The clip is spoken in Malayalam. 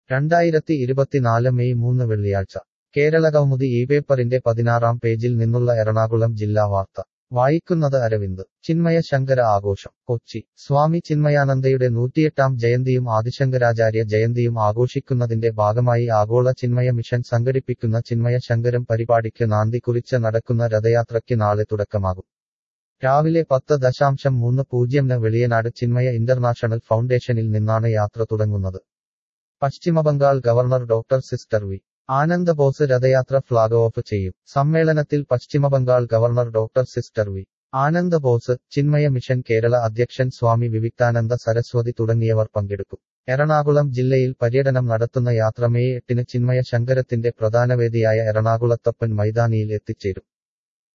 രണ്ടായിരത്തി ഇരുപത്തിനാല് മെയ് മൂന്ന് വെള്ളിയാഴ്ച കേരള കൗമുദി ഈ പേപ്പറിന്റെ പതിനാറാം പേജിൽ നിന്നുള്ള എറണാകുളം ജില്ലാ വാർത്ത വായിക്കുന്നത് അരവിന്ദ് ചിന്മയ ശങ്കര ആഘോഷം കൊച്ചി സ്വാമി ചിന്മയാനന്ദയുടെ നൂറ്റിയെട്ടാം ജയന്തിയും ആദിശങ്കരാചാര്യ ജയന്തിയും ആഘോഷിക്കുന്നതിന്റെ ഭാഗമായി ആഗോള ചിന്മയ മിഷൻ സംഘടിപ്പിക്കുന്ന ചിന്മയ ശങ്കരം പരിപാടിക്ക് നാന്ദി കുറിച്ച് നടക്കുന്ന രഥയാത്രയ്ക്ക് നാളെ തുടക്കമാകും രാവിലെ പത്ത് ദശാംശം മൂന്ന് പൂജ്യംന് വെളിയനാട് ചിന്മയ ഇന്റർനാഷണൽ ഫൗണ്ടേഷനിൽ നിന്നാണ് യാത്ര തുടങ്ങുന്നത് പശ്ചിമബംഗാൾ ഗവർണർ ഡോക്ടർ സിസ്റ്റർ വി ആനന്ദ ബോസ് രഥയാത്ര ഫ്ളാഗ് ഓഫ് ചെയ്യും സമ്മേളനത്തിൽ പശ്ചിമബംഗാൾ ഗവർണർ ഡോക്ടർ സിസ്റ്റർ വി ആനന്ദ ബോസ് ചിന്മയ മിഷൻ കേരള അധ്യക്ഷൻ സ്വാമി വിവിക്താനന്ദ സരസ്വതി തുടങ്ങിയവർ പങ്കെടുക്കും എറണാകുളം ജില്ലയിൽ പര്യടനം നടത്തുന്ന യാത്ര മെയ് എട്ടിന് ചിന്മയ ശങ്കരത്തിന്റെ പ്രധാന വേദിയായ എറണാകുളത്തപ്പൻ മൈതാനിയിൽ എത്തിച്ചേരും